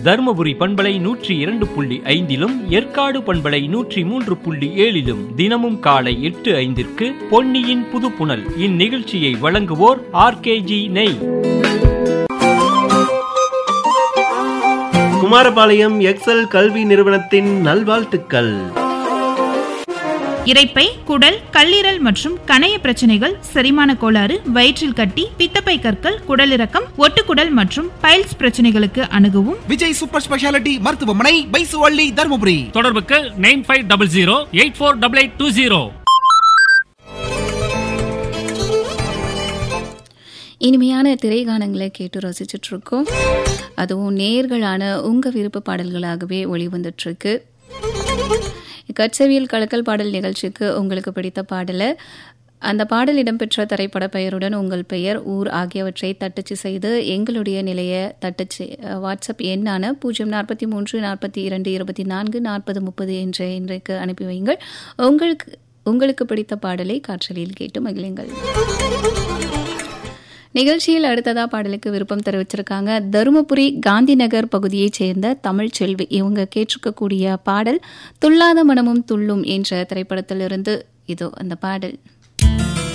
தருமபுரி பண்பலை நூற்றி இரண்டு புள்ளி ஐந்திலும் ஏற்காடு பண்பலை நூற்றி மூன்று புள்ளி ஏழிலும் தினமும் காலை எட்டு ஐந்திற்கு பொன்னியின் புதுப்புணல் இந்நிகழ்ச்சியை வழங்குவோர் ஆர்கேஜி நெய் குமாரபாளையம் எக்ஸல் கல்வி நிறுவனத்தின் நல்வாழ்த்துக்கள் இரைப்பை குடல் கல்லீரல் மற்றும் கணைய பிரச்சனைகள் செரிமான கோளாறு வயிற்றில் கட்டி பித்தப்பை கற்கள் குடலிறக்கம் ஒட்டுக்குடல் மற்றும் பைல்ஸ் பிரச்சனைகளுக்கு அணுகவும் விஜய் சூப்பர் ஸ்பெஷாலிட்டி மருத்துவமனை பைசுவள்ளி தருமபுரி தொடர்புக்கு nine five double zero eight four double eight two zero இனிமையான திரைகானங்களை கேட்டு ரசிச்சுட்டு இருக்கோம் அதுவும் நேர்களான உங்க விருப்ப பாடல்களாகவே ஒளிவந்துட்டுருக்கு கச்சேவியல் கலக்கல் பாடல் நிகழ்ச்சிக்கு உங்களுக்கு பிடித்த பாடலை அந்த பாடல் இடம்பெற்ற திரைப்பட பெயருடன் உங்கள் பெயர் ஊர் ஆகியவற்றை தட்டச்சு செய்து எங்களுடைய நிலைய தட்டச்சு வாட்ஸ்அப் எண்ணான பூஜ்ஜியம் நாற்பத்தி மூன்று நாற்பத்தி இரண்டு இருபத்தி நான்கு நாற்பது முப்பது என்ற இன்றைக்கு அனுப்பி வையுங்கள் உங்களுக்கு உங்களுக்கு பிடித்த பாடலை காற்றலில் கேட்டு மகிழுங்கள் நிகழ்ச்சியில் அடுத்ததா பாடலுக்கு விருப்பம் தெரிவிச்சிருக்காங்க தருமபுரி காந்தி நகர் பகுதியைச் சேர்ந்த தமிழ் செல்வி இவங்க கேட்டிருக்கக்கூடிய பாடல் துள்ளாத மனமும் துள்ளும் என்ற திரைப்படத்திலிருந்து இதோ அந்த பாடல்